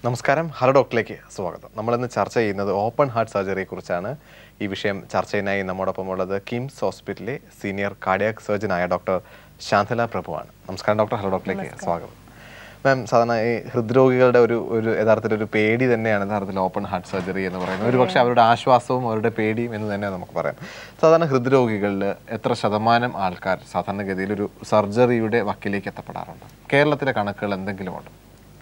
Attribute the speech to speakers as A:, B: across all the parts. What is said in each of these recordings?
A: നമസ്കാരം ഹലോ ഡോക്ടറിലേക്ക് സ്വാഗതം നമ്മളിന്ന് ചർച്ച ചെയ്യുന്നത് ഓപ്പൺ ഹാർട്ട് സർജറിയെ കുറിച്ചാണ് ഈ വിഷയം ചർച്ചയിനായി നമ്മോടൊപ്പം ഉള്ളത് കിംസ് ഹോസ്പിറ്റലിലെ സീനിയർ കാർഡിയാക് സർജനായ ഡോക്ടർ ശാന്തല പ്രഭുവാണ് നമസ്കാരം ഡോക്ടർ ഹലോ ഡോക്ടറിലേക്ക് സ്വാഗതം മാം സാധാരണ ഈ ഹൃദ്രോഗികളുടെ ഒരു ഒരു യഥാർത്ഥത്തിൽ ഒരു പേടി തന്നെയാണ് യഥാർത്ഥത്തിൽ ഓപ്പൺ ഹാർട്ട് സർജറി എന്ന് പറയുന്നത് ഒരു പക്ഷേ അവരുടെ ആശ്വാസവും അവരുടെ പേടിയും എന്ന് തന്നെ നമുക്ക് പറയാം സാധാരണ ഹൃദ്രോഗികളിൽ എത്ര ശതമാനം ആൾക്കാർ സാധാരണഗതിയിൽ ഒരു സർജറിയുടെ വക്കിലേക്ക് എത്തപ്പെടാറുണ്ട് കേരളത്തിലെ കണക്കുകൾ എന്തെങ്കിലും ഉണ്ട്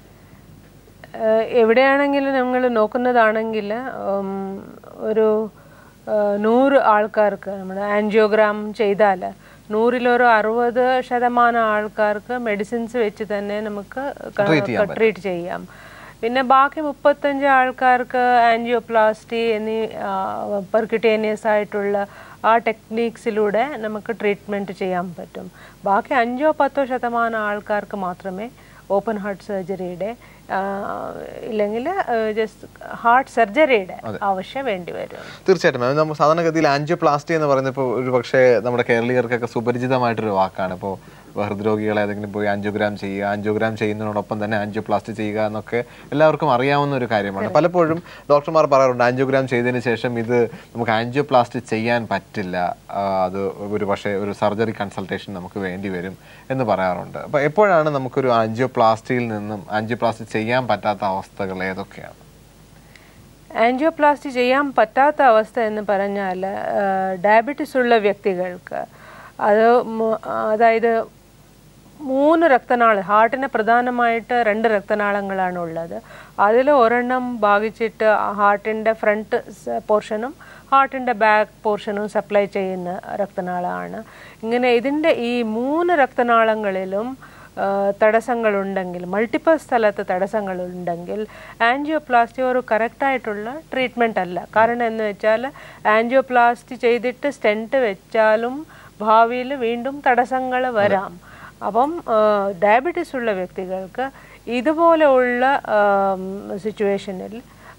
B: ഏഹ് എവിടെയാണെങ്കിലും നമ്മൾ നോക്കുന്നതാണെങ്കിൽ ഉം, ഒരു ഏഹ്, നൂറ് ആൾക്കാർക്ക് നമ്മൾ ആൻജിയോഗ്രാം ചെയ്താൽ നൂറിലൊരു അറുപത് ശതമാനം ആൾക്കാർക്ക് മെഡിസിൻസ് വെച്ച് തന്നെ നമുക്ക് ട്രീറ്റ് ചെയ്യാം പിന്നെ ബാക്കി മുപ്പത്തഞ്ച് ആൾക്കാർക്ക് ആൻജിയോപ്ലാസ്റ്റി എന്നീ പെർക്യൂട്ടേനിയസ് ആയിട്ടുള്ള ആ ടെക്നീക്സിലൂടെ നമുക്ക് ട്രീറ്റ്മെൻറ്റ് ചെയ്യാൻ പറ്റും ബാക്കി അഞ്ചോ പത്തോ ശതമാനം ആൾക്കാർക്ക് മാത്രമേ ഓപ്പൺ ഹാർട്ട് സർജറിയുടെ ഇല്ലെങ്കിൽ ജസ്റ്റ് ഹാർട്ട് സർജറിയുടെ ആവശ്യം വേണ്ടി വരും
A: തീർച്ചയായിട്ടും മാം നമ്മൾ സാധാരണഗതിയിൽ ആൻജിയോപ്ലാസ്റ്റി എന്ന് പറയുന്നത് ഇപ്പോൾ ഒരു പക്ഷേ നമ്മുടെ കേരളീയർക്കൊക്കെ സുപരിചിതമായിട്ടൊരു വാക്കാണ് ഇപ്പോൾ ഹൃദ്രോഗികളെ ഏതെങ്കിലും പോയി ആൻജിയോഗ്രാം ചെയ്യുക ആൻജിയോഗ്രാം ചെയ്യുന്നതിനോടൊപ്പം തന്നെ ആൻജിയോപ്ലാസ്റ്റി ചെയ്യുക എന്നൊക്കെ എല്ലാവർക്കും അറിയാവുന്ന ഒരു കാര്യമാണ് പലപ്പോഴും ഡോക്ടർമാർ പറയാറുണ്ട് ആൻജിയോഗ്രാം ചെയ്തതിന് ശേഷം ഇത് നമുക്ക് ആൻജിയോപ്ലാസ്റ്റി ചെയ്യാൻ പറ്റില്ല ആ, അത് ഒരു പക്ഷേ ഒരു സർജറി കൺസൾട്ടേഷൻ നമുക്ക് വേണ്ടി വരും എന്ന് പറയാറുണ്ട് അപ്പോൾ എപ്പോഴാണ് നമുക്കൊരു ആൻജിയോപ്ലാസ്റ്റിയിൽ നിന്നും ആൻജിയോപ്ലാസ്റ്റി ചെയ്യാൻ പറ്റാത്ത അവസ്ഥകൾ ഏതൊക്കെയാണ്
B: ആൻജിയോപ്ലാസ്റ്റി ചെയ്യാൻ പറ്റാത്ത അവസ്ഥ എന്ന് പറഞ്ഞാൽ ഡയബറ്റിസ് ഉള്ള വ്യക്തികൾക്ക് അത് മു- അതായത് മൂന്ന് രക്തനാള ഹാർട്ടിന് പ്രധാനമായിട്ട് രണ്ട് രക്തനാളങ്ങളാണ് ഉള്ളത് അതിൽ ഒരെണ്ണം ഭാഗിച്ചിട്ട് ഹാർട്ടിൻ്റെ ഫ്രണ്ട് പോർഷനും ഹാർട്ടിൻ്റെ ബാക്ക് പോർഷനും സപ്ലൈ ചെയ്യുന്ന രക്തനാളമാണ് ഇങ്ങനെ ഇതിൻ്റെ ഈ മൂന്ന് രക്തനാളങ്ങളിലും ആ, തടസ്സങ്ങളുണ്ടെങ്കിൽ മൾട്ടിപ്പിൾ സ്ഥലത്ത് തടസ്സങ്ങളുണ്ടെങ്കിൽ ആൻജിയോപ്ലാസ്റ്റി ഒരു കറക്റ്റായിട്ടുള്ള ട്രീറ്റ്മെൻ്റ് അല്ല കാരണം എന്ന് വെച്ചാൽ ആൻജിയോപ്ലാസ്റ്റി ചെയ്തിട്ട് സ്റ്റെൻറ്റ് വെച്ചാലും ഭാവിയിൽ വീണ്ടും തടസ്സങ്ങൾ വരാം അപ്പം ഡയബറ്റീസ് ഉള്ള വ്യക്തികൾക്ക് ഇതുപോലെയുള്ള സിറ്റുവേഷനിൽ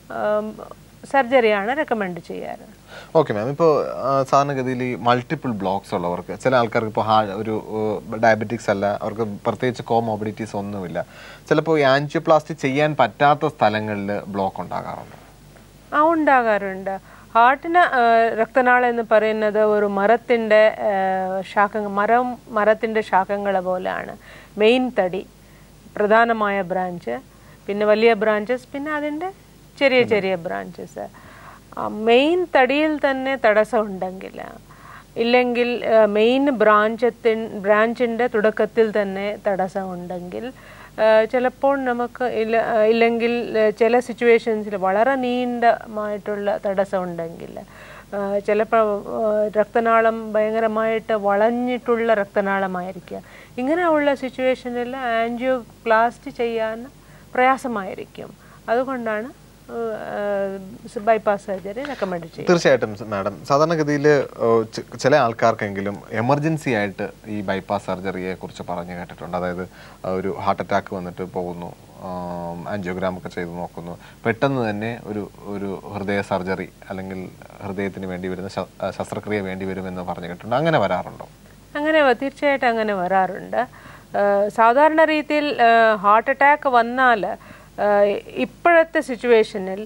B: സർജറിയാണ് റെക്കമെൻഡ് ചെയ്യാറ്
A: ഓക്കെ മാം ഇപ്പോൾ സാധാരണഗതിയിൽ ഈ മൾട്ടിപ്പിൾ ബ്ലോക്സ് ഉള്ളവർക്ക് ചില ആൾക്കാർക്ക് ഇപ്പോൾ ഹാ ഒരു ഡയബറ്റിക്സ് അല്ല അവർക്ക് പ്രത്യേകിച്ച് കോമോബിഡിറ്റീസ് ഒന്നുമില്ല ചിലപ്പോൾ ഈ ആൻജിയോപ്ലാസ്റ്റി ചെയ്യാൻ പറ്റാത്ത സ്ഥലങ്ങളിൽ ബ്ലോക്ക് ഉണ്ടാകാറുണ്ട്
B: ആ ഉണ്ടാകാറുണ്ട് ഹാർട്ടിന് രക്തനാളം എന്ന് പറയുന്നത് ഒരു മരത്തിൻ്റെ ശാഖ മരം മരത്തിൻ്റെ ശാഖങ്ങൾ പോലെയാണ് മെയിൻ തടി പ്രധാനമായ ബ്രാഞ്ച് പിന്നെ വലിയ ബ്രാഞ്ചസ് പിന്നെ അതിൻ്റെ ചെറിയ ചെറിയ ബ്രാഞ്ചസ് മെയിൻ തടിയിൽ തന്നെ തടസ്സം ഉണ്ടെങ്കിൽ ഇല്ലെങ്കിൽ മെയിൻ ബ്രാഞ്ചത്തിൻ ബ്രാഞ്ചിൻ്റെ തുടക്കത്തിൽ തന്നെ തടസ്സം ഉണ്ടെങ്കിൽ ചിലപ്പോൾ നമുക്ക് ഇല്ല ഇല്ലെങ്കിൽ ചില സിറ്റുവേഷൻസിൽ വളരെ നീണ്ടമായിട്ടുള്ള തടസ്സം ഉണ്ടെങ്കിൽ ചിലപ്പോൾ രക്തനാളം ഭയങ്കരമായിട്ട് വളഞ്ഞിട്ടുള്ള രക്തനാളമായിരിക്കുക ഇങ്ങനെയുള്ള സിറ്റുവേഷനിൽ ആൻജിയോപ്ലാസ്റ്റി ചെയ്യാൻ പ്രയാസമായിരിക്കും അതുകൊണ്ടാണ് ബൈപ്പാസ് സർജറി റെക്കമെൻഡ് ചെയ്യും
A: തീർച്ചയായിട്ടും മാഡം സാധാരണഗതിയിൽ ചില ആൾക്കാർക്കെങ്കിലും എമർജൻസി ആയിട്ട് ഈ ബൈപ്പാസ് സർജറിയെ കുറിച്ച് പറഞ്ഞു കേട്ടിട്ടുണ്ട് അതായത് ആ, ഒരു ഹാർട്ട് അറ്റാക്ക് വന്നിട്ട് പോകുന്നു ആൻജിയോഗ്രാം ഒക്കെ ചെയ്ത് നോക്കുന്നു പെട്ടെന്ന് തന്നെ ഒരു ഒരു ഹൃദയ സർജറി അല്ലെങ്കിൽ ഹൃദയത്തിന് വേണ്ടി വരുന്ന ശ- ആ, ശസ്ത്രക്രിയ വേണ്ടി വരുമെന്ന് പറഞ്ഞു കേട്ടിട്ടുണ്ട് അങ്ങനെ വരാറുണ്ടോ
B: അങ്ങനെ വ- തീർച്ചയായിട്ടും അങ്ങനെ വരാറുണ്ട് ആ, സാധാരണ രീതിയിൽ ഹാർട്ട് അറ്റാക്ക് വന്നാൽ ഇപ്പോഴത്തെ സിറ്റുവേഷനിൽ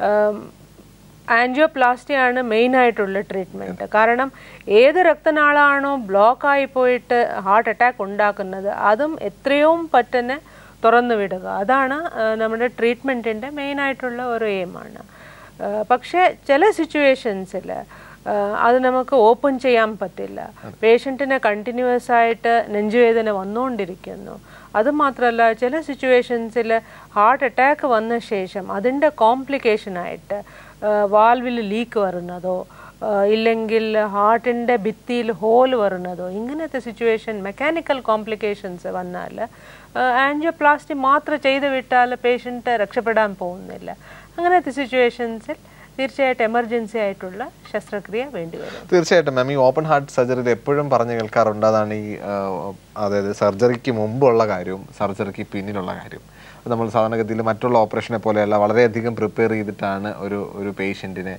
B: ആൻജിയോപ്ലാസ്റ്റിയാണ് മെയിൻ ആയിട്ടുള്ള ട്രീറ്റ്മെൻറ്റ് കാരണം ഏത് രക്തനാളാണോ ബ്ലോക്ക് ആയി പോയിട്ട് ഹാർട്ട് അറ്റാക്ക് ഉണ്ടാക്കുന്നത് അതും എത്രയും പറ്റുന്ന തുറന്നു വിടുക അതാണ് ആ, നമ്മുടെ ട്രീറ്റ്മെൻറ്റിൻ്റെ മെയിൻ ആയിട്ടുള്ള ഒരു എയിമാണ് പക്ഷേ ചില സിറ്റുവേഷൻസിൽ അത് നമുക്ക് ഓപ്പൺ ചെയ്യാൻ പറ്റില്ല പേഷ്യൻറ്റിന് കണ്ടിന്യൂസ് ആയിട്ട് നെഞ്ചുവേദന വന്നുകൊണ്ടിരിക്കുന്നു അതുമാത്രമല്ല ചില സിറ്റുവേഷൻസിൽ ഹാർട്ട് അറ്റാക്ക് വന്ന ശേഷം അതിൻ്റെ കോംപ്ലിക്കേഷനായിട്ട് വാൽവിൽ ലീക്ക് വരുന്നതോ ആ, ഇല്ലെങ്കിൽ ഹാർട്ടിൻ്റെ ഭിത്തിയിൽ ഹോൾ വരുന്നതോ ഇങ്ങനത്തെ സിറ്റുവേഷൻ മെക്കാനിക്കൽ കോംപ്ലിക്കേഷൻസ് വന്നാൽ ആൻജിയോപ്ലാസ്റ്റി മാത്രം ചെയ്ത് വിട്ടാൽ പേഷ്യൻറ്റ് രക്ഷപ്പെടാൻ പോകുന്നില്ല അങ്ങനത്തെ സിറ്റുവേഷൻസിൽ തീർച്ചയായിട്ടും എമർജൻസി ആയിട്ടുള്ള ശസ്ത്രക്രിയ വേണ്ടിവരും
A: തീർച്ചയായിട്ടും മാം ഈ ഓപ്പൺ ഹാർട്ട് സർജറിയിൽ എപ്പോഴും പറഞ്ഞു കേൾക്കാറുണ്ട് അതാണ് ഈ ആ, അതായത് സർജറിക്ക് മുമ്പുള്ള കാര്യവും സർജറിക്ക് പിന്നിലുള്ള കാര്യവും അത് നമ്മൾ സാധാരണഗതിയിൽ മറ്റുള്ള ഓപ്പറേഷനെ പോലെയല്ല വളരെയധികം പ്രിപ്പയർ ചെയ്തിട്ടാണ് ഒരു ഒരു പേഷ്യൻറ്റിനെ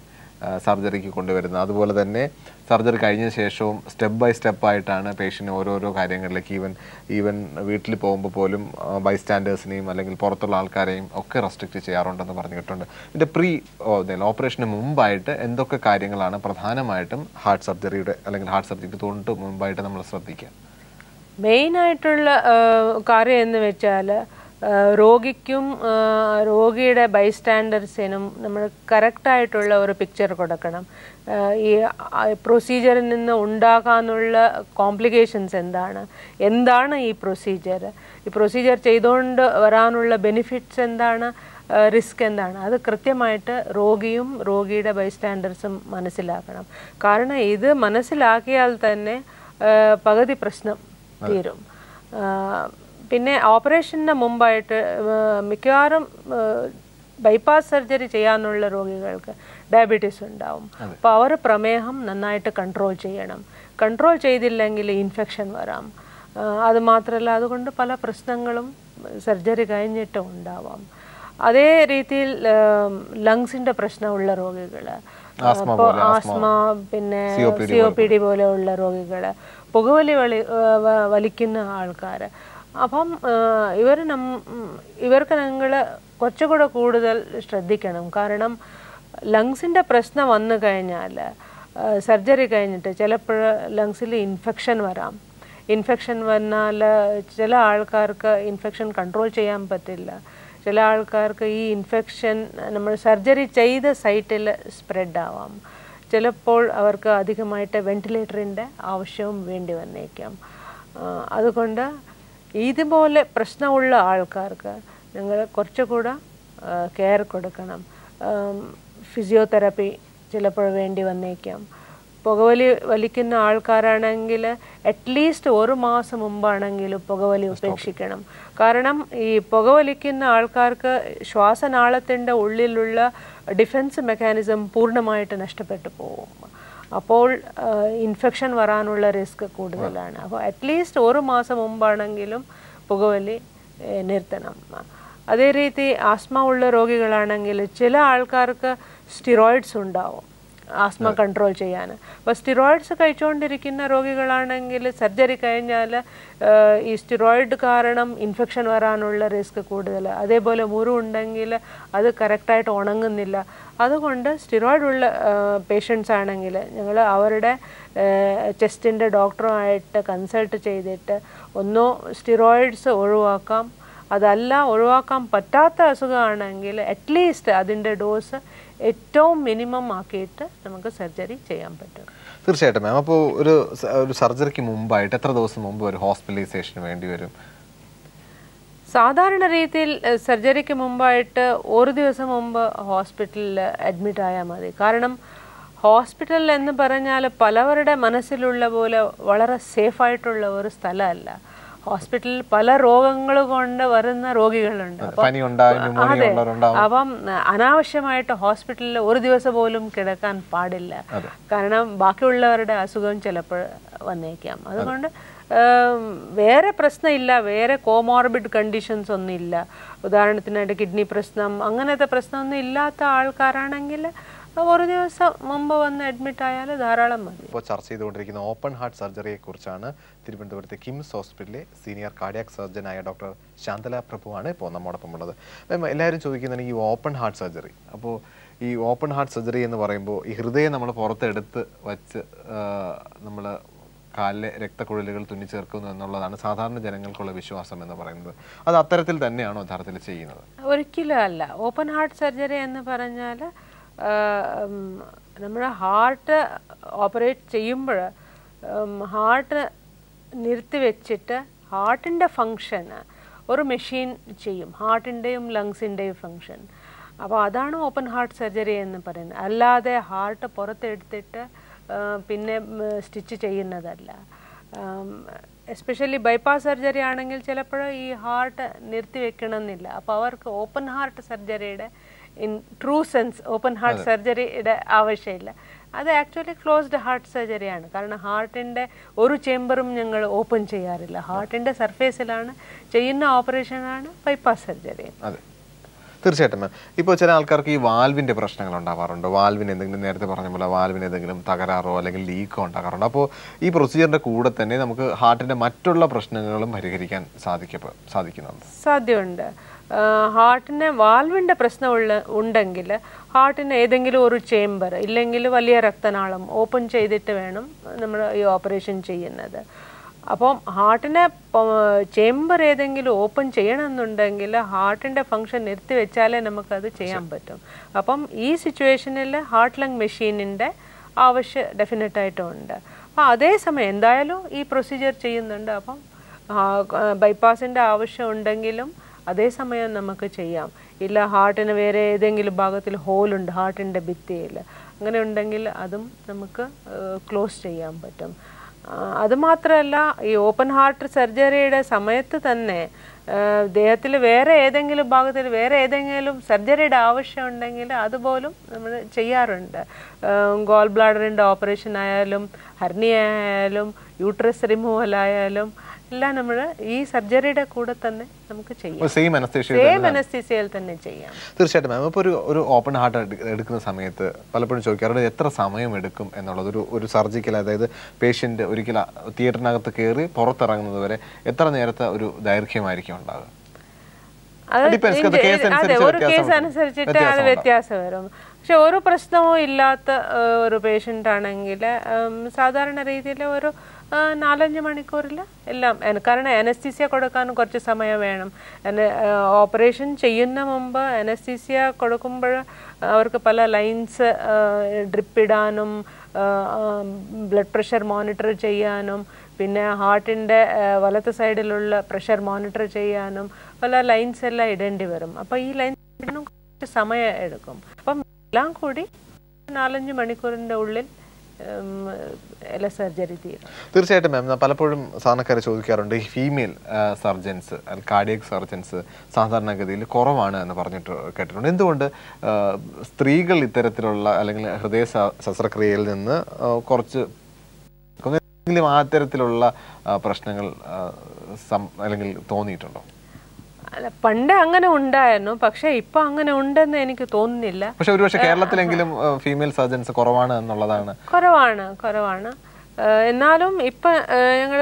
A: സർജറിക്ക് കൊണ്ടുവരുന്നത് അതുപോലെ തന്നെ സർജറി കഴിഞ്ഞ ശേഷവും സ്റ്റെപ്പ് ബൈ സ്റ്റെപ്പ് ആയിട്ടാണ് പേഷ്യൻ്റ് ഓരോരോ കാര്യങ്ങളിലേക്ക് ഈവൻ ഈവൻ വീട്ടിൽ പോകുമ്പോൾ പോലും ബൈസ്റ്റാൻഡേഴ്സിനെയും അല്ലെങ്കിൽ പുറത്തുള്ള ആൾക്കാരെയും ഒക്കെ റെസ്ട്രിക്റ്റ് ചെയ്യാറുണ്ടെന്ന് പറഞ്ഞു കേട്ടിട്ടുണ്ട് ഇതിൻ്റെ പ്രീ ഓപ്പറേഷന് മുമ്പായിട്ട് എന്തൊക്കെ കാര്യങ്ങളാണ് പ്രധാനമായിട്ടും ഹാർട്ട് സർജറിയുടെ അല്ലെങ്കിൽ ഹാർട്ട് സർജറിക്ക് തൊട്ട് മുമ്പായിട്ട് നമ്മൾ ശ്രദ്ധിക്കുക
B: മെയിനായിട്ടുള്ള കാര്യം എന്ന് വെച്ചാൽ രോഗിക്കും ആ, രോഗിയുടെ ബൈസ്റ്റാൻഡേഴ്സിനും നമ്മൾ കറക്റ്റായിട്ടുള്ള ഒരു പിക്ചർ കൊടുക്കണം ആ, ഈ പ്രൊസീജിയറിൽ നിന്ന് ഉണ്ടാകാനുള്ള കോംപ്ലിക്കേഷൻസ് എന്താണ് എന്താണ് ഈ പ്രൊസീജിയർ ഈ പ്രൊസീജിയർ ചെയ്തുകൊണ്ട് വരാനുള്ള ബെനിഫിറ്റ്സ് എന്താണ് റിസ്ക് എന്താണ് അത് കൃത്യമായിട്ട് രോഗിയും രോഗിയുടെ ബൈസ്റ്റാൻഡേഴ്സും മനസ്സിലാക്കണം കാരണം ഇത് മനസ്സിലാക്കിയാൽ തന്നെ ആ, പകുതി പ്രശ്നം തീരും ആ, പിന്നെ ഓപ്പറേഷന് മുമ്പായിട്ട് ആ, മിക്കവാറും ബൈപ്പാസ് സർജറി ചെയ്യാനുള്ള രോഗികൾക്ക് ഡയബറ്റീസ് ഉണ്ടാവും അപ്പോൾ അവർ പ്രമേഹം നന്നായിട്ട് കൺട്രോൾ ചെയ്യണം കൺട്രോൾ ചെയ്തില്ലെങ്കിൽ ഇൻഫെക്ഷൻ വരാം ആ, അത് മാത്രമല്ല അതുകൊണ്ട് പല പ്രശ്നങ്ങളും സർജറി കഴിഞ്ഞിട്ട് ഉണ്ടാവാം അതേ രീതിയിൽ ലങ്സിന്റെ പ്രശ്നമുള്ള രോഗികൾ അപ്പോൾ ആസ്മ പിന്നെ സി ഒ പി ഡി പോലെയുള്ള രോഗികൾ പുകവലി വലി ആ, വ- വലിക്കുന്ന ആൾക്കാർ അപ്പം ഇവർ നം ഇവർക്ക് നിങ്ങൾ കുറച്ചുകൂടെ കൂടുതൽ ശ്രദ്ധിക്കണം കാരണം ലങ്സിൻ്റെ പ്രശ്നം വന്നു കഴിഞ്ഞാൽ സർജറി കഴിഞ്ഞിട്ട് ചിലപ്പോൾ ലങ്സിൽ ഇൻഫെക്ഷൻ വരാം ഇൻഫെക്ഷൻ വന്നാൽ ചില ആൾക്കാർക്ക് ഇൻഫെക്ഷൻ കൺട്രോൾ ചെയ്യാൻ പറ്റില്ല ചില ആൾക്കാർക്ക് ഈ ഇൻഫെക്ഷൻ നമ്മൾ സർജറി ചെയ്ത സൈറ്റിൽ സ്പ്രെഡ് ആവാം ചിലപ്പോൾ അവർക്ക് അധികമായിട്ട് വെന്റിലേറ്ററിൻ്റെ ആവശ്യവും വേണ്ടി വന്നേക്കാം ആ, അതുകൊണ്ട് ഇതുപോലെ പ്രശ്നമുള്ള ആൾക്കാർക്ക് നിങ്ങൾ കുറച്ചുകൂടെ കെയർ കൊടുക്കണം ഫിസിയോതെറാപ്പി ചിലപ്പോൾ വേണ്ടി വന്നേക്കാം പുകവലി വലിക്കുന്ന ആൾക്കാരാണെങ്കിൽ അറ്റ്ലീസ്റ്റ് ഒരു മാസം മുമ്പാണെങ്കിലും പുകവലി ഉപേക്ഷിക്കണം കാരണം ഈ പുകവലിക്കുന്ന ആൾക്കാർക്ക് ശ്വാസനാളത്തിൻ്റെ ഉള്ളിലുള്ള ഡിഫൻസ് മെക്കാനിസം പൂർണ്ണമായിട്ട് നഷ്ടപ്പെട്ടു പോകും അപ്പോൾ ഇൻഫെക്ഷൻ വരാനുള്ള റിസ്ക് കൂടുതലാണ് അപ്പോൾ അറ്റ്ലീസ്റ്റ് ഒരു മാസം മുമ്പാണെങ്കിലും പുകവലി ഏഹ്, നിർത്തണം അതേ രീതി ആസ്മ ഉള്ള രോഗികളാണെങ്കിൽ ചില ആൾക്കാർക്ക് സ്റ്റിറോയിഡ്സ് ഉണ്ടാവും ആസ്മ കൺട്രോൾ ചെയ്യാൻ അപ്പോൾ സ്റ്റിറോയിഡ്സ് കഴിച്ചുകൊണ്ടിരിക്കുന്ന രോഗികളാണെങ്കിൽ സർജറി കഴിഞ്ഞാൽ ഈ സ്റ്റിറോയിഡ് കാരണം ഇൻഫെക്ഷൻ വരാനുള്ള റിസ്ക് കൂടുതൽ അതേപോലെ മുറിവ് ഉണ്ടെങ്കിൽ അത് കറക്റ്റായിട്ട് ഉണങ്ങുന്നില്ല അതുകൊണ്ട് സ്റ്റിറോയിഡ് ഉള്ള പേഷ്യൻസ് ആണെങ്കിൽ ഞങ്ങൾ അവരുടെ ചെസ്റ്റിൻ്റെ ഡോക്ടറുമായിട്ട് കൺസൾട്ട് ചെയ്തിട്ട് ഒന്നോ സ്റ്റിറോയിഡ്സ് ഒഴിവാക്കാം അതല്ല ഒഴിവാക്കാൻ പറ്റാത്ത അസുഖമാണെങ്കിൽ അറ്റ്ലീസ്റ്റ് അതിൻ്റെ ഡോസ് ഏറ്റവും മിനിമം ആക്കിയിട്ട് നമുക്ക് സർജറി ചെയ്യാൻ പറ്റും
A: തീർച്ചയായിട്ടും മാം അപ്പോൾ ഒരു സ- ഒരു സർജറിക്ക് മുമ്പായിട്ട് എത്ര ദിവസം മുമ്പ് ഒരു ഹോസ്പിറ്റലൈസേഷൻ വേണ്ടി വരും
B: സാധാരണ രീതിയിൽ എഹ്, സർജറിക്ക് മുമ്പായിട്ട് ഒരു ദിവസം മുമ്പ് ഹോസ്പിറ്റലിൽ അഡ്മിറ്റ് ആയാൽ മതി കാരണം ഹോസ്പിറ്റൽ എന്ന് പറഞ്ഞാൽ പലവരുടെ മനസ്സിലുള്ള പോലെ വളരെ സേഫായിട്ടുള്ള ഒരു സ്ഥലമല്ല ഹോസ്പിറ്റലിൽ പല രോഗങ്ങൾ കൊണ്ട് വരുന്ന രോഗികളുണ്ട് അപ്പം
A: പനി ഉണ്ടാവും ന്യൂമോണിയ ഉള്ളവരുണ്ടാവും
B: അപ്പം അനാവശ്യമായിട്ട് ഹോസ്പിറ്റലിൽ ഒരു ദിവസം പോലും കിടക്കാൻ പാടില്ല കാരണം ബാക്കിയുള്ളവരുടെ അസുഖം ചിലപ്പോൾ വന്നേക്കാം അതുകൊണ്ട് ഏം, വേറെ പ്രശ്നമില്ല വേറെ കോമോർബിഡ് കണ്ടീഷൻസ് ഒന്നും ഇല്ല ഉദാഹരണത്തിനായിട്ട് കിഡ്നി പ്രശ്നം അങ്ങനത്തെ പ്രശ്നമൊന്നും ഇല്ലാത്ത ആൾക്കാരാണെങ്കിൽ ഒരു ദിവസം മുമ്പ് വന്ന് അഡ്മിറ്റ് ആയാൽ ധാരാളം മതി
A: ഇപ്പോൾ ചർച്ച ചെയ്തുകൊണ്ടിരിക്കുന്ന ഓപ്പൺ ഹാർട്ട് സർജറിയെ കുറിച്ചാണ് തിരുവനന്തപുരത്തെ കിംസ് ഹോസ്പിറ്റലിലെ സീനിയർ കാർഡിയാക് സർജനായ ഡോക്ടർ ശാന്തല പ്രഭുവാണ് ഇപ്പോൾ നമ്മോടൊപ്പം ഉള്ളത് മാം എല്ലാവരും ചോദിക്കുന്നതാണ് ഈ ഓപ്പൺ ഹാർട്ട് സർജറി അപ്പോൾ ഈ ഓപ്പൺ ഹാർട്ട് സർജറി എന്ന് പറയുമ്പോൾ ഈ ഹൃദയം നമ്മൾ പുറത്തെടുത്ത് വച്ച് നമ്മൾ കാലിലെ രക്തക്കുഴലുകൾ തുന്നിച്ചേർക്കുന്നു എന്നുള്ളതാണ് സാധാരണ ജനങ്ങൾക്കുള്ള വിശ്വാസം എന്ന് പറയുന്നത് അത് അത്തരത്തിൽ തന്നെയാണോ യഥാർത്ഥത്തിൽ ചെയ്യുന്നത്
B: ഒരിക്കലും അല്ല ഓപ്പൺ ഹാർട്ട് സർജറി എന്ന് പറഞ്ഞാൽ നമ്മുടെ ഹാർട്ട് ഓപ്പറേറ്റ് ചെയ്യുമ്പോൾ ഹാർട്ട് നിർത്തി വെച്ചിട്ട് ഹാർട്ടിൻ്റെ ഫങ്ഷന് ഒരു മെഷീൻ ചെയ്യും ഹാർട്ടിൻ്റെയും ലങ്സിൻ്റെയും ഫങ്ഷൻ അപ്പോൾ അതാണ് ഓപ്പൺ ഹാർട്ട് സർജറി എന്ന് പറയുന്നത് അല്ലാതെ ഹാർട്ട് പുറത്തെടുത്തിട്ട് ആ, പിന്നെ സ്റ്റിച്ച് ചെയ്യുന്നതല്ല എസ്പെഷ്യലി ബൈപ്പാസ് സർജറി ആണെങ്കിൽ ചിലപ്പോൾ ഈ ഹാർട്ട് നിർത്തി വെക്കണമെന്നില്ല അപ്പോൾ അവർക്ക് ഓപ്പൺ ഹാർട്ട് സർജറിയുടെ in true sense open heart സർജറിയുടെ ആവശ്യമില്ല അത് ആക്ച്വലി ക്ലോസ്ഡ് ഹാർട്ട് സർജറിയാണ് കാരണം ഹാർട്ടിൻ്റെ ഒരു ചേമ്പറും ഞങ്ങൾ ഓപ്പൺ ചെയ്യാറില്ല ഹാർട്ടിൻ്റെ സർഫേസിലാണ് ചെയ്യുന്ന ഓപ്പറേഷനാണ് ബൈപ്പാസ് സർജറി
A: അതെ തീർച്ചയായിട്ടും മാം ഇപ്പോൾ ചില ആൾക്കാർക്ക് ഈ വാൽവിന്റെ പ്രശ്നങ്ങൾ ഉണ്ടാവാറുണ്ട് വാൽവിന് എന്തെങ്കിലും നേരത്തെ പറഞ്ഞ പോലെ വാൽവിന് എന്തെങ്കിലും തകരാറോ അല്ലെങ്കിൽ ലീക്കോ ഉണ്ടാകാറുണ്ട് അപ്പോൾ ഈ പ്രൊസീജിയറിന്റെ കൂടെ തന്നെ നമുക്ക് ഹാർട്ടിന്റെ മറ്റുള്ള പ്രശ്നങ്ങളും പരിഹരിക്കാൻ സാധിക്കപ്പ സാധിക്കുന്നുണ്ട്
B: സാധ്യമുണ്ട് ഹാർട്ടിന് വാൽവിൻ്റെ പ്രശ്നം ഉള്ള ഉണ്ടെങ്കിൽ ഹാർട്ടിന് ഏതെങ്കിലും ഒരു ചേംബർ ഇല്ലെങ്കിൽ വലിയ രക്തനാളം ഓപ്പൺ ചെയ്തിട്ട് വേണം നമ്മൾ ഈ ഓപ്പറേഷൻ ചെയ്യുന്നത് അപ്പം ഹാർട്ടിനെ ചേംബർ ഏതെങ്കിലും ഓപ്പൺ ചെയ്യണമെന്നുണ്ടെങ്കിൽ ഹാർട്ടിൻ്റെ ഫങ്ഷൻ നിർത്തി വെച്ചാലേ നമുക്കത് ചെയ്യാൻ പറ്റും അപ്പം ഈ സിറ്റുവേഷനിൽ ഹാർട്ട് ലങ് മെഷീനിൻ്റെ ആവശ്യം ഡെഫിനറ്റായിട്ടും ഉണ്ട് അപ്പം അതേസമയം എന്തായാലും ഈ പ്രൊസീജിയർ ചെയ്യുന്നുണ്ട് അപ്പം ബൈപ്പാസിൻ്റെ ആവശ്യം ഉണ്ടെങ്കിലും അതേസമയം നമുക്ക് ചെയ്യാം ഇല്ല ഹാർട്ടിന് വേറെ ഏതെങ്കിലും ഭാഗത്തിൽ ഹോളുണ്ട് ഹാർട്ടിൻ്റെ ഭിത്തിയിൽ അങ്ങനെ ഉണ്ടെങ്കിൽ അതും നമുക്ക് ക്ലോസ് ചെയ്യാൻ പറ്റും ആ, അതുമാത്രമല്ല ഈ ഓപ്പൺ ഹാർട്ട് സർജറിയുടെ സമയത്ത് തന്നെ ദേഹത്തിൽ വേറെ ഏതെങ്കിലും ഭാഗത്തിൽ വേറെ ഏതെങ്കിലും സർജറിയുടെ ആവശ്യം ഉണ്ടെങ്കിൽ അതുപോലും നമ്മൾ ചെയ്യാറുണ്ട് ഗോൾ ബ്ലാഡറിൻ്റെ ഓപ്പറേഷൻ ആയാലും ഹർണിയ ആയാലും യൂട്രസ് റിമൂവൽ ആയാലും എല്ലാം നമ്മൾ ഈ സർജറിയുടെ കൂടെ തന്നെ നമുക്ക് ചെയ്യാം
A: സെയിം അനസ്തേഷ്യ
B: സെയിം അനസ്തീസിയയിൽ തന്നെ ചെയ്യാം
A: തീർച്ചയായിട്ടും മാം ഇപ്പോൾ ഒരു ഒരു ഓപ്പൺ ഹാർട്ട് എടുക്കുന്ന സമയത്ത് പലപ്പോഴും ചോദിക്കാറുണ്ട് എത്ര സമയം എടുക്കും എന്നുള്ളത് ഒരു ഒരു സർജിക്കൽ അതായത് പേഷ്യന്റ് ഒരിക്കൽ തിയേറ്ററിനകത്ത് കയറി പുറത്തിറങ്ങുന്നത് വരെ എത്ര നേരത്തെ ഒരു ദൈർഘ്യമായിരിക്കും ഉണ്ടാകുക
B: അത്
A: Depends. അത്
B: ഇഞ്ച-
A: case
B: അതെ
A: അനുസരിച്ച്
B: ഒരു കേസ്
A: വ്യത്യാസം
B: അനുസരിച്ചിട്ട്
A: വ്യത്യാസം
B: അത്
A: ഉണ്ടാവും.
B: വ്യത്യാസം വരും പക്ഷെ ഒരു പ്രശ്നവും ഇല്ലാത്ത ഏഹ്, ഒരു പേഷ്യൻ്റ് ആണെങ്കിൽ സാധാരണ രീതിയിൽ ഒരു ഏഹ്, നാലഞ്ച് മണിക്കൂറിൽ എല്ലാം എന- കാരണം അനസ്തീസിയ കൊടുക്കാൻ കുറച്ച് സമയം വേണം ഓപ്പറേഷൻ ചെയ്യുന്ന മുമ്പ് അനസ്തീസിയ കൊടുക്കുമ്പോൾ അവർക്ക് പല ലൈൻസ് ഡ്രിപ്പ് ഇടാനും ബ്ലഡ് പ്രഷർ മോണിറ്റർ ചെയ്യാനും പിന്നെ ഹാർട്ടിൻ്റെ വലത്ത് സൈഡിലുള്ള പ്രഷർ മോണിറ്റർ ചെയ്യാനും പല ലൈൻസ് എല്ലാം ഇടേണ്ടി വരും അപ്പോൾ ഈ ലൈൻസ് ഇടാനും കുറച്ച് സമയം എടുക്കും അപ്പം എല്ലാം കൂടി നാലഞ്ച് മണിക്കൂറിൻ്റെ ഉള്ളിൽ ഉം, എല്ലാ സർജറി തീരും
A: തീർച്ചയായിട്ടും മാം പലപ്പോഴും സാധാരണക്കാർ ചോദിക്കാറുണ്ട് ഈ ഫീമെയിൽ സർജൻസ് കാർഡിയക് സർജൻസ് സാധാരണഗതിയിൽ കുറവാണ് എന്ന് പറഞ്ഞിട്ട് കേട്ടിട്ടുണ്ട് എന്തുകൊണ്ട് ആ, സ്ത്രീകൾ ഇത്തരത്തിലുള്ള അല്ലെങ്കിൽ ഹൃദയ ശ- ശസ്ത്രക്രിയയിൽ നിന്ന് ആ, കുറച്ച് എന്തെങ്കിലും ആ തരത്തിലുള്ള ആ, പ്രശ്നങ്ങൾ ആ, സം- അല്ലെങ്കിൽ തോന്നിയിട്ടുണ്ടോ
B: അല്ല പണ്ട് അങ്ങനെ ഉണ്ടായിരുന്നു പക്ഷെ ഇപ്പൊ അങ്ങനെ ഉണ്ടെന്ന് എനിക്ക് തോന്നുന്നില്ല
A: പക്ഷെ ഒരുപക്ഷെ കേരളത്തിലെങ്കിലും ഫീമെയിൽ സർജൻസ് കുറവാണ് എന്നുള്ളതാണ്
B: കുറവാണ് കുറവാണ് ഏഹ് എന്നാലും ഇപ്പം ഞങ്ങൾ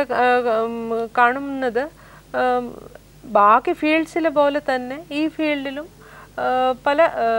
B: കാണുന്നത് ഏം, ബാക്കി ഫീൽഡ്സിൽ പോലെ തന്നെ ഈ ഫീൽഡിലും ഏഹ്, പല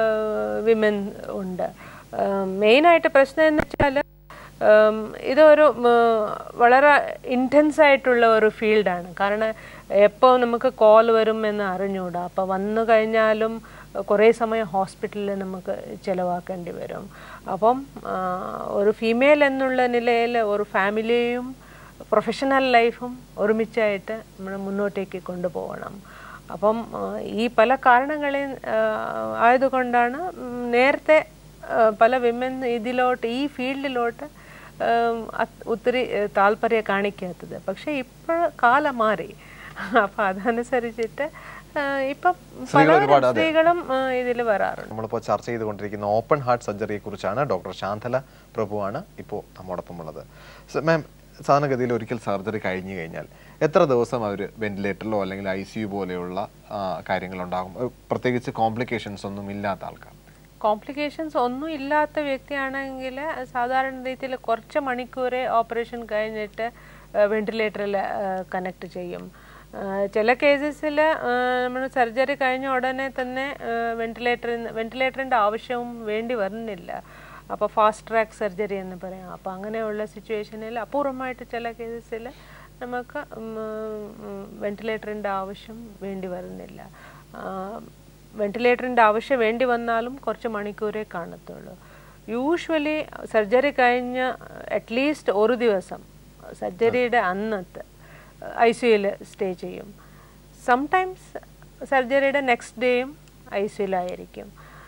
B: വിമൻ ഉണ്ട് മെയിനായിട്ട് പ്രശ്നം എന്ന് വെച്ചാൽ ഉം, ഇതൊരു ഉം, വളരെ ഇൻറ്റൻസ് ആയിട്ടുള്ള ഒരു ഫീൽഡാണ് കാരണം എപ്പോൾ നമുക്ക് കോൾ വരും എന്ന് അറിഞ്ഞൂടാ അപ്പോൾ വന്നു കഴിഞ്ഞാലും കുറേ സമയം ഹോസ്പിറ്റലിൽ നമുക്ക് ചിലവാക്കേണ്ടി വരും അപ്പം ആ, ഒരു ഫീമെയിൽ എന്നുള്ള നിലയിൽ ഒരു ഫാമിലിയും പ്രൊഫഷണൽ ലൈഫും ഒരുമിച്ചായിട്ട് നമ്മൾ മുന്നോട്ടേക്ക് കൊണ്ടുപോകണം അപ്പം ആ, ഈ പല കാരണങ്ങളെ ആയതുകൊണ്ടാണ് ഉം, നേരത്തെ ആ, പല വിമൻ ഇതിലോട്ട് ഈ ഫീൽഡിലോട്ട് ഉം, അത് ഒത്തിരി ഏഹ്, താല്പര്യം കാണിക്കാത്തത് പക്ഷെ ഇപ്പോൾ കാലം മാറി അപ്പം അതനുസരിച്ചിട്ട് ഏഹ്, ഇപ്പം
A: സ്ത്രീകൾ ഒരുപാട്,
B: പല
A: അതെ.
B: സ്ത്രീകളും ഇതിൽ വരാറുണ്ട്
A: നമ്മളിപ്പോൾ ചർച്ച ചെയ്തുകൊണ്ടിരിക്കുന്ന ഓപ്പൺ ഹാർട്ട് സർജറിയെ കുറിച്ചാണ് ഡോക്ടർ ശാന്തല പ്രഭുവാണ് ഇപ്പോൾ നമ്മോടൊപ്പം ഉള്ളത് മാം സാധാരണഗതിയിൽ ഒരിക്കൽ സർജറി കഴിഞ്ഞു കഴിഞ്ഞാൽ എത്ര ദിവസം അവർ വെന്റിലേറ്ററിലോ അല്ലെങ്കിൽ ഐ സി യു പോലെയുള്ള ആ, കാര്യങ്ങളുണ്ടാകും ഏഹ് പ്രത്യേകിച്ച് കോംപ്ലിക്കേഷൻസ് ഒന്നും ഇല്ലാത്ത ആൾക്കാർ
B: കോംപ്ലിക്കേഷൻസ് ഒന്നും ഇല്ലാത്ത വ്യക്തിയാണെങ്കിൽ സാധാരണ രീതിയിൽ കുറച്ച് മണിക്കൂറേ ഓപ്പറേഷൻ കഴിഞ്ഞിട്ട് വെന്റിലേറ്ററിൽ കണക്ട് ചെയ്യും ആ, ചില കേസസിൽ നമ്മൾ സർജറി കഴിഞ്ഞ ഉടനെ തന്നെ വെന്റിലേറ്ററിൽ വെന്റിലേറ്ററിൻ്റെ ആവശ്യവും വേണ്ടി വരുന്നില്ല അപ്പോൾ ഫാസ്റ്റ് ട്രാക്ക് സർജറി എന്ന് പറയാം അപ്പോൾ അങ്ങനെയുള്ള സിറ്റുവേഷനിൽ അപൂർവമായിട്ട് ചില കേസസിൽ നമുക്ക് വെന്റിലേറ്ററിൻ്റെ ആവശ്യം വേണ്ടി വരുന്നില്ല ആ, വെന്റിലേറ്ററിൻ്റെ ആവശ്യം വേണ്ടി വന്നാലും കുറച്ച് മണിക്കൂറേ കാണത്തുള്ളൂ യൂഷ്വലി സർജറി കഴിഞ്ഞ് അറ്റ്ലീസ്റ്റ് ഒരു ദിവസം സർജറിയുടെ അന്നത്തെ ഐ സിയുയിൽ സ്റ്റേ ചെയ്യും സംടൈംസ് സർജറിയുടെ നെക്സ്റ്റ് ഡേയും ഐ സിയിലായിരിക്കും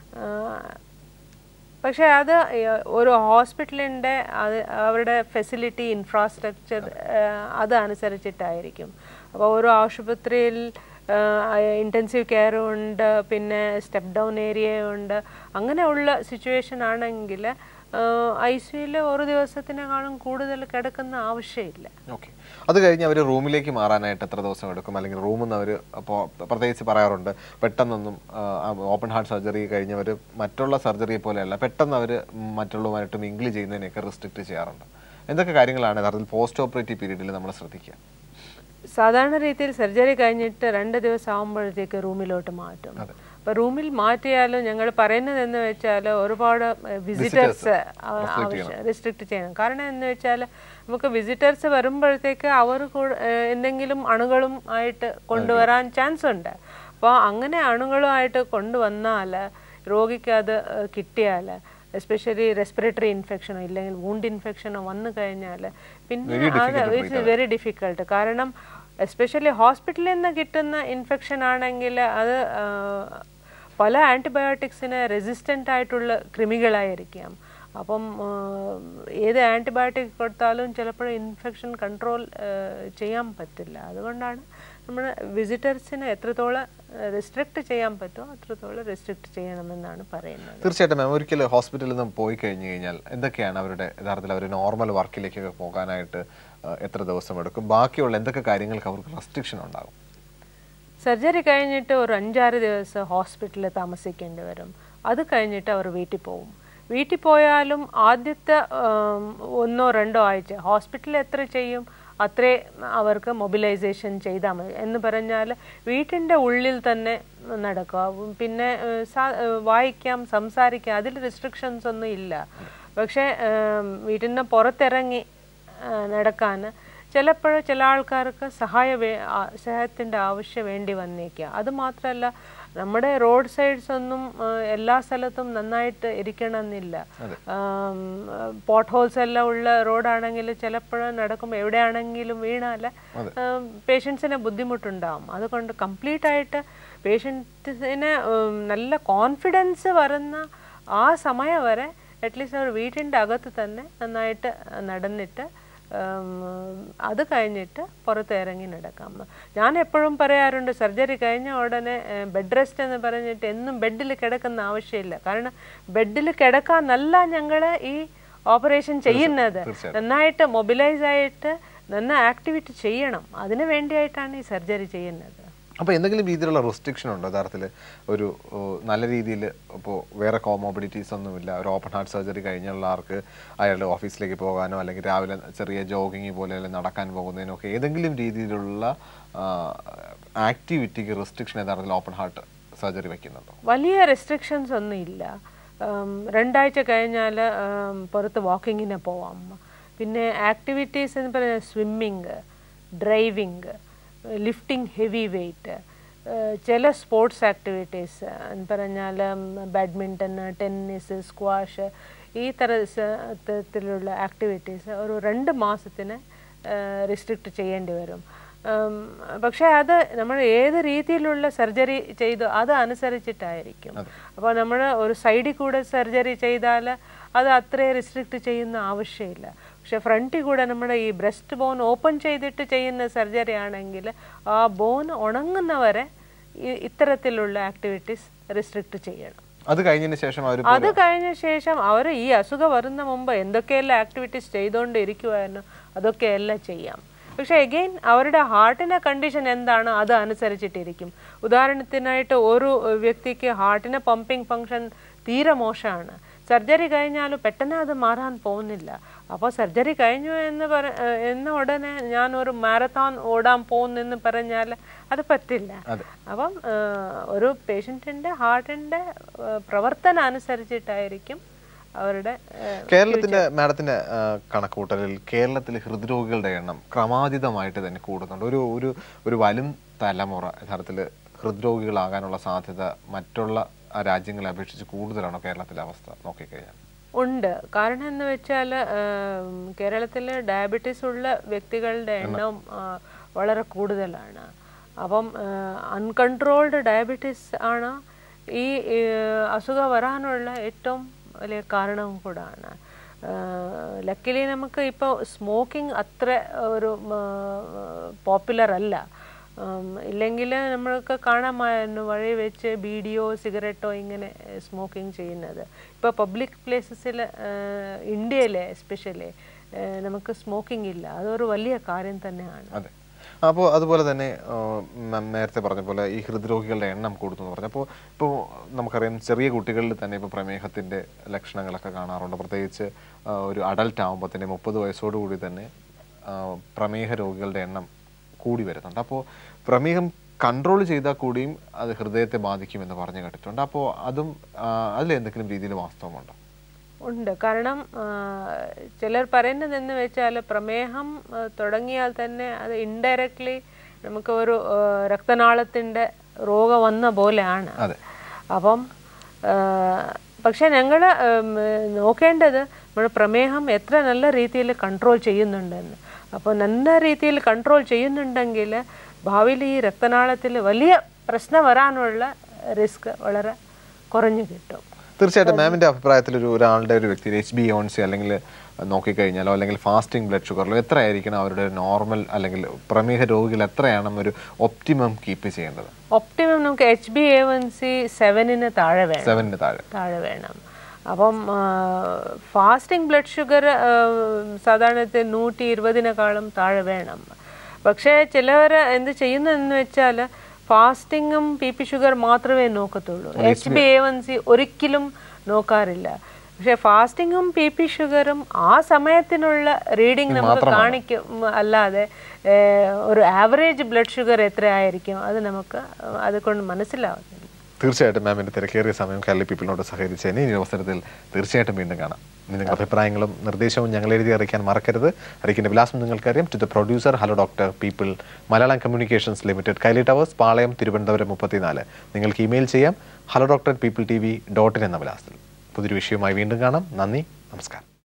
B: പക്ഷേ അത് ഏഹ്, ഒരു ഹോസ്പിറ്റലിൻ്റെ അത് അവരുടെ ഫെസിലിറ്റി ഇൻഫ്രാസ്ട്രക്ചർ അത് അനുസരിച്ചിട്ടായിരിക്കും അപ്പോൾ ഓരോ ആശുപത്രിയിൽ ഇൻറ്റൻസീവ് കെയറും ഉണ്ട് പിന്നെ സ്റ്റെപ്പ് ഡൗൺ ഏരിയ ഉണ്ട് അങ്ങനെയുള്ള സിറ്റുവേഷൻ ആണെങ്കിൽ ഐ സിയിൽ ഒരു ദിവസത്തിനേക്കാളും കൂടുതൽ കിടക്കുന്ന ആവശ്യമില്ല
A: ഓക്കെ അത് കഴിഞ്ഞ് അവർ റൂമിലേക്ക് മാറാനായിട്ട് എത്ര ദിവസം എടുക്കും അല്ലെങ്കിൽ റൂമിൽ നിന്ന് അവർ അപ്പോൾ പ്രത്യേകിച്ച് പറയാറുണ്ട് പെട്ടെന്നൊന്നും ഓപ്പൺ ഹാർട്ട് സർജറി കഴിഞ്ഞവർ മറ്റുള്ള സർജറിയെ പോലെയല്ല പെട്ടെന്ന് അവർ മറ്റുള്ളവരുമായിട്ട് മിങ്കിൾ ചെയ്യുന്നതിനെയൊക്കെ റെസ്ട്രിക്റ്റ് ചെയ്യാറുണ്ട് എന്തൊക്കെ കാര്യങ്ങളാണ് യഥാർത്ഥത്തിൽ പോസ്റ്റ് ഓപ്പറേറ്റീവ് പീരീഡിൽ നമ്മൾ ശ്രദ്ധിക്കുക
B: സാധാരണ രീതിയിൽ സർജറി കഴിഞ്ഞിട്ട് രണ്ട് ദിവസം ആകുമ്പോഴത്തേക്ക് റൂമിലോട്ട് മാറ്റും
A: അതെ.
B: അപ്പൊ റൂമിൽ മാറ്റിയാലും ഞങ്ങൾ പറയുന്നത് എന്ന് വെച്ചാൽ ഒരുപാട് വിസിറ്റേഴ്സ് ആവശ്യം റിസ്ട്രിക്ട് ചെയ്യണം കാരണം എന്ന് വെച്ചാൽ നമുക്ക് വിസിറ്റേഴ്സ് വരുമ്പോഴത്തേക്ക് അവർ കൂടെ, ഏഹ്, എന്തെങ്കിലും അണുകളും ആയിട്ട് കൊണ്ടുവരാൻ ചാൻസ് ഉണ്ട് അപ്പോൾ അങ്ങനെ അണുകളുമായിട്ട് കൊണ്ടുവന്നാൽ രോഗിക്ക് അത് ഏഹ്, കിട്ടിയാൽ എസ്പെഷ്യലി റെസ്പിറേറ്ററി ഇൻഫെക്ഷനോ ഇല്ലെങ്കിൽ വൂണ്ട് ഇൻഫെക്ഷനോ വന്നു കഴിഞ്ഞാൽ പിന്നെ അത് ഇറ്റ്സ് വെരി ഡിഫിക്കൾട്ട് കാരണം എസ്പെഷ്യലി ഹോസ്പിറ്റലിൽ നിന്ന് കിട്ടുന്ന ഇൻഫെക്ഷൻ ആണെങ്കിൽ അത് ആ, പല ആൻറ്റിബയോട്ടിക്സിന് റെസിസ്റ്റൻ്റ് ആയിട്ടുള്ള കൃമികളായിരിക്കാം അപ്പം ആ, ഏത് ആൻറ്റിബയോട്ടിക് കൊടുത്താലും ചിലപ്പോൾ ഇൻഫെക്ഷൻ കൺട്രോൾ ചെയ്യാൻ പറ്റില്ല അതുകൊണ്ടാണ് നമ്മൾ വിസിറ്റേഴ്സിന് എത്രത്തോളം റെസ്ട്രിക്റ്റ് ചെയ്യാൻ പറ്റുമോ അത്രത്തോളം റെസ്ട്രിക്റ്റ് ചെയ്യണമെന്നാണ് പറയുന്നത്
A: തീർച്ചയായിട്ടും മാം ഒരിക്കൽ ഹോസ്പിറ്റലിൽ നിന്ന് പോയി കഴിഞ്ഞു കഴിഞ്ഞാൽ എന്തൊക്കെയാണ് അവരുടെ യഥാർത്ഥത്തിൽ അവർ നോർമൽ വർക്കിലേക്കൊക്കെ പോകാനായിട്ട് ആ, എത്ര ദിവസം എടുക്കും ബാക്കിയുള്ള എന്തൊക്കെ കാര്യങ്ങൾക്ക് അവർക്ക് റെസ്ട്രിക്ഷൻ ഉണ്ടാകും
B: സർജറി കഴിഞ്ഞിട്ട് ഒരു അഞ്ചാറ് ദിവസം ഹോസ്പിറ്റലിൽ താമസിക്കേണ്ടി വരും അത് കഴിഞ്ഞിട്ട് അവർ വീട്ടിൽ പോകും വീട്ടിൽ പോയാലും ആദ്യത്തെ ഉം, ഒന്നോ രണ്ടോ ആഴ്ച ഹോസ്പിറ്റലിൽ എത്ര ചെയ്യും അത്രേ അവർക്ക് മൊബിലൈസേഷൻ ചെയ്താൽ മതി എന്ന് പറഞ്ഞാൽ വീട്ടിൻ്റെ ഉള്ളിൽ തന്നെ നടക്കുക പിന്നെ ഏഹ്, സാ- ഏഹ്, വായിക്കാം സംസാരിക്കാം അതിൽ റെസ്ട്രിക്ഷൻസ് ഒന്നും ഇല്ല പക്ഷേ ഏഹ്, വീട്ടിൽ നിന്ന് പുറത്തിറങ്ങി ഏഹ്, നടക്കാൻ ചിലപ്പോൾ ചില ആൾക്കാർക്ക് സഹായ വേ ആ- സഹായത്തിൻ്റെ ആവശ്യം വേണ്ടി വന്നേക്കാം അത് മാത്രമല്ല നമ്മുടെ റോഡ് സൈഡ്സ് ഒന്നും ആ, എല്ലാ സ്ഥലത്തും നന്നായിട്ട് ഇരിക്കണമെന്നില്ല പോട്ട് ഹോൾസ് എല്ലാം ഉള്ള റോഡാണെങ്കിൽ ചിലപ്പോൾ നടക്കുമ്പോൾ എവിടെയാണെങ്കിലും വീണാൽ പേഷ്യൻസിന് ബുദ്ധിമുട്ടുണ്ടാവും അതുകൊണ്ട് കംപ്ലീറ്റ് ആയിട്ട് പേഷ്യൻസിന് നല്ല കോൺഫിഡൻസ് വരുന്ന ആ സമയം വരെ അറ്റ്ലീസ്റ്റ് അവർ വീട്ടിൻ്റെ അകത്ത് തന്നെ നന്നായിട്ട് നടന്നിട്ട് ഉം, അത് കഴിഞ്ഞിട്ട് പുറത്ത് ഇറങ്ങി നടക്കാം ഞാൻ എപ്പോഴും പറയാറുണ്ട് സർജറി കഴിഞ്ഞ ഉടനെ ബെഡ് റെസ്റ്റ് എന്ന് പറഞ്ഞിട്ട് എന്നും ബെഡിൽ കിടക്കുന്ന ആവശ്യമില്ല കാരണം ബെഡിൽ കിടക്കാന്നല്ല ഞങ്ങൾ ഈ ഓപ്പറേഷൻ ചെയ്യുന്നത് നന്നായിട്ട് മൊബിലൈസ് ആയിട്ട് നന്നായി ആക്ടിവിറ്റി ചെയ്യണം അതിന് വേണ്ടിയായിട്ടാണ് ഈ സർജറി ചെയ്യുന്നത്
A: അപ്പോൾ എന്തെങ്കിലും രീതിയിലുള്ള റെസ്ട്രിക്ഷൻ ഉണ്ടോ യഥാർത്ഥത്തിൽ ഒരു ഓ, നല്ല രീതിയിൽ ഇപ്പോൾ വേറെ കോമോബിഡിറ്റീസ് ഒന്നുമില്ല ഒരു ഓപ്പൺ ഹാർട്ട് സർജറി കഴിഞ്ഞുള്ള ആൾക്ക് അയാളുടെ ഓഫീസിലേക്ക് പോകാനോ അല്ലെങ്കിൽ രാവിലെ ചെറിയ ജോഗിങ് പോലെ അല്ലെങ്കിൽ നടക്കാൻ പോകുന്നതിനോ ഒക്കെ ഏതെങ്കിലും രീതിയിലുള്ള ആക്ടിവിറ്റിക്ക് റെസ്ട്രിക്ഷൻ യഥാർത്ഥത്തിൽ ഓപ്പൺ ഹാർട്ട് സർജറി വയ്ക്കുന്നുണ്ടോ
B: വലിയ റെസ്ട്രിക്ഷൻസ് ഒന്നും ഇല്ല ഉം, രണ്ടാഴ്ച കഴിഞ്ഞാൽ പുറത്ത് വാക്കിങ്ങിന് പോവാം പിന്നെ ആക്ടിവിറ്റീസ് എന്ന് പറയുന്നത് swimming driving lifting heavy weight ചില സ്പോർട്സ് ആക്ടിവിറ്റീസ് എന്ന് പറഞ്ഞാൽ ബാഡ്മിൻ്റൺ ടെന്നീസ് സ്ക്വാഷ് ഈ തരത്തിലുള്ള ആക്ടിവിറ്റീസ് ഒരു രണ്ട് മാസത്തിന് റിസ്ട്രിക്റ്റ് ചെയ്യേണ്ടി വരും ഉം, പക്ഷേ അത് നമ്മൾ ഏത് രീതിയിലുള്ള സർജറി ചെയ്തു അത് അനുസരിച്ചിട്ടായിരിക്കും അപ്പോൾ നമ്മൾ ഒരു സൈഡിൽ കൂടെ സർജറി ചെയ്താൽ അത് അത്രേ റിസ്ട്രിക്റ്റ് ചെയ്യുന്ന ആവശ്യമില്ല പക്ഷെ ഫ്രണ്ടിൽ കൂടെ നമ്മുടെ ഈ ബ്രസ്റ്റ് ബോൺ ഓപ്പൺ ചെയ്തിട്ട് ചെയ്യുന്ന സർജറി ആണെങ്കിൽ ആ ബോൺ ഉണങ്ങുന്നവരെ ഈ- ഇത്തരത്തിലുള്ള ആക്ടിവിറ്റീസ് റിസ്ട്രിക്റ്റ് ചെയ്യണം
A: അത് കഴിഞ്ഞതിന് ശേഷം അവർ
B: അത് കഴിഞ്ഞ ശേഷം അവർ ഈ അസുഖം വരുന്ന മുമ്പ് എന്തൊക്കെയെല്ലാം ആക്ടിവിറ്റീസ് ചെയ്തുകൊണ്ട് ഇരിക്കുമായിരുന്നു അതൊക്കെയെല്ലാം ചെയ്യാം പക്ഷെ എഗെയിൻ അവരുടെ ഹാർട്ടിൻ്റെ കണ്ടീഷൻ എന്താണ് അത് അനുസരിച്ചിട്ടിരിക്കും ഉദാഹരണത്തിനായിട്ട് ഒരു വ്യക്തിക്ക് ഹാർട്ടിന് പമ്പിങ് ഫങ്ഷൻ തീരെ മോശമാണ് സർജറി കഴിഞ്ഞാലും പെട്ടെന്ന് അത് മാറാൻ പോകുന്നില്ല അപ്പോൾ സർജറി കഴിഞ്ഞു എന്ന് പറ ഏഹ് എന്ന ഉടനെ ഞാൻ ഒരു മാരത്തോൺ ഓടാൻ പോകുന്നെന്ന് പറഞ്ഞാൽ അത് പറ്റില്ല അപ്പം ഏഹ് ഒരു പേഷ്യൻറ്റിൻ്റെ ഹാർട്ടിൻ്റെ പ്രവർത്തനം അനുസരിച്ചിട്ടായിരിക്കും അവരുടെ ഏഹ്
A: കേരളത്തിന്റെ മാഡത്തിന്റെ ആ, കണക്കുകൂട്ടലിൽ കേരളത്തിൽ ഹൃദ്രോഗികളുടെ എണ്ണം ക്രമാതീതമായിട്ട് തന്നെ കൂടുന്നുണ്ട് ഒരു ഒരു ഒരു വരും തലമുറ യഥാർത്ഥത്തിൽ ഹൃദ്രോഗികളാകാനുള്ള സാധ്യത മറ്റുള്ള ആ രാജ്യങ്ങളെ അപേക്ഷിച്ച് കൂടുതലാണോ കേരളത്തിലെ അവസ്ഥ നോക്കിക്കഴിഞ്ഞാൽ
B: ഉണ്ട് കാരണം എന്ന് വെച്ചാൽ കേരളത്തിൽ ഡയബറ്റീസ് ഉള്ള വ്യക്തികളുടെ എണ്ണം ആ, വളരെ കൂടുതലാണ് അപ്പം അൺകൺട്രോൾഡ് ഡയബറ്റീസ് ആണ് ഈ ഈ, അസുഖം വരാനുള്ള ഏറ്റവും വലിയ കാരണവും കൂടാണ് ലക്കിലി നമുക്ക് ഇപ്പോൾ സ്മോക്കിംഗ് അത്ര ഒരു പോപ്പുലർ അല്ല ഇല്ലെങ്കിൽ നമ്മൾക്ക് കാണാമായിരുന്നു വഴി വെച്ച് ബീഡിയോ സിഗരറ്റോ ഇങ്ങനെ സ്മോക്കിംഗ് ചെയ്യുന്നത് ഇപ്പോൾ പബ്ലിക് പ്ലേസസിൽ ഇന്ത്യയിൽ എസ്പെഷ്യലി നമുക്ക് സ്മോക്കിംഗ് ഇല്ല അതൊരു വലിയ കാര്യം തന്നെയാണ്
A: അതെ അപ്പോൾ അതുപോലെ തന്നെ ആ, മാം നേരത്തെ പറഞ്ഞ പോലെ ഈ ഹൃദ്രോഗികളുടെ എണ്ണം കൂടുന്നു എന്ന് പറഞ്ഞു അപ്പോൾ ഇപ്പോൾ നമുക്കറിയാം ചെറിയ കുട്ടികളിൽ തന്നെ ഇപ്പോൾ പ്രമേഹത്തിൻ്റെ ലക്ഷണങ്ങളൊക്കെ കാണാറുണ്ട് പ്രത്യേകിച്ച് ആ, ഒരു അഡൽട്ട് ആകുമ്പോൾ തന്നെ മുപ്പത് വയസ്സോടുകൂടി തന്നെ ആ, പ്രമേഹ രോഗികളുടെ എണ്ണം കൂടി വരുന്നുണ്ട് അപ്പോൾ പ്രമേഹം കൺട്രോൾ ചെയ്താൽ കൂടിയും അത് ഹൃദയത്തെ ബാധിക്കുമെന്ന് പറഞ്ഞു കേട്ടിട്ടുണ്ട് അപ്പോൾ അതും ആ, അതിലെന്തെങ്കിലും രീതിയിൽ വാസ്തവമുണ്ടോ
B: ഉണ്ട് കാരണം ആ, ചിലർ പറയുന്നത് എന്ന് വെച്ചാൽ പ്രമേഹം ആ, തുടങ്ങിയാൽ തന്നെ അത് ഇൻഡയറക്ട്ലി നമുക്ക് ഒരു ആ, രക്തനാളത്തിൻ്റെ രോഗം വന്ന പോലെയാണ്
A: അതെ
B: അപ്പം ആ, പക്ഷെ ഞങ്ങൾ നോക്കേണ്ടത് നമ്മൾ പ്രമേഹം എത്ര നല്ല രീതിയിൽ കൺട്രോൾ ചെയ്യുന്നുണ്ടെന്ന് അപ്പോൾ നല്ല രീതിയിൽ കൺട്രോൾ ചെയ്യുന്നുണ്ടെങ്കിൽ ഭാവിയിൽ ഈ രക്തനാളത്തിൽ വലിയ പ്രശ്നം വരാനുള്ള റിസ്ക് വളരെ കുറഞ്ഞു കിട്ടും
A: തീർച്ചയായിട്ടും മാമിന്റെ അഭിപ്രായത്തിൽ ഒരു ഒരാളുടെ ഒരു വ്യക്തി എച്ച് ബി ഓൺസി അല്ലെങ്കിൽ നോക്കിക്കഴിഞ്ഞാലോ അല്ലെങ്കിൽ ഫാസ്റ്റിംഗ് ബ്ലഡ് ഷുഗറിലോ എത്രയായിരിക്കണം അവരുടെ നോർമൽ അല്ലെങ്കിൽ പ്രമേഹ രോഗികൾ എത്രയാണ് ഒരു ഒപ്റ്റിമം കീപ്പ് ചെയ്യേണ്ടത്
B: ഒപ്റ്റിമം നമുക്ക് H B A one C സെവനിന് താഴെ വേണം
A: സെവനിന് താഴെ
B: താഴെ വേണം അപ്പം ഫാസ്റ്റിംഗ് ബ്ലഡ് ഷുഗർ സാധാരണത്തിൽ നൂറ്റി ഇരുപതിനേക്കാളും താഴെ വേണം പക്ഷേ ചിലവർ എന്ത് ചെയ്യുന്നതെന്ന് വെച്ചാൽ ഫാസ്റ്റിങ്ങും ബി പി ഷുഗർ മാത്രമേ നോക്കത്തുള്ളൂ H B A one C ഒരിക്കലും നോക്കാറില്ല പക്ഷെ ഫാസ്റ്റിങ്ങും ബി പി ഷുഗറും ആ സമയത്തിനുള്ള റീഡിങ് നമുക്ക് കാണിക്കും അല്ലാതെ ഏഹ്, ഒരു ആവറേജ് ബ്ലഡ് ഷുഗർ എത്രയായിരിക്കും അത് നമുക്ക് അതുകൊണ്ട് മനസ്സിലാവുന്നില്ല
A: തീർച്ചയായിട്ടും മാമിന്റെ തിരക്കേറിയ സമയം കേരള പീപ്പിളിനോട് സഹകരിച്ചതിന് ഈ അവസരത്തിൽ തീർച്ചയായിട്ടും വീണ്ടും കാണാം ഇനി നിങ്ങളുടെ അഭിപ്രായങ്ങളും നിർദ്ദേശവും ഞങ്ങൾ എഴുതി അറിയിക്കാൻ മറക്കരുത് അറിയിക്കേണ്ട വിലാസം നിങ്ങൾക്കറിയാം to the producer hello doctor people Malayalam communications limited Kairali towers Palayam Thiruvananthapuram മുപ്പത്തിനാല് നിങ്ങൾക്ക് ഇമെയിൽ ചെയ്യാം hello doctor people T V dot in എന്ന വിലാസത്തിൽ പുതിയൊരു വിഷയവുമായി വീണ്ടും കാണാം നന്ദി നമസ്കാരം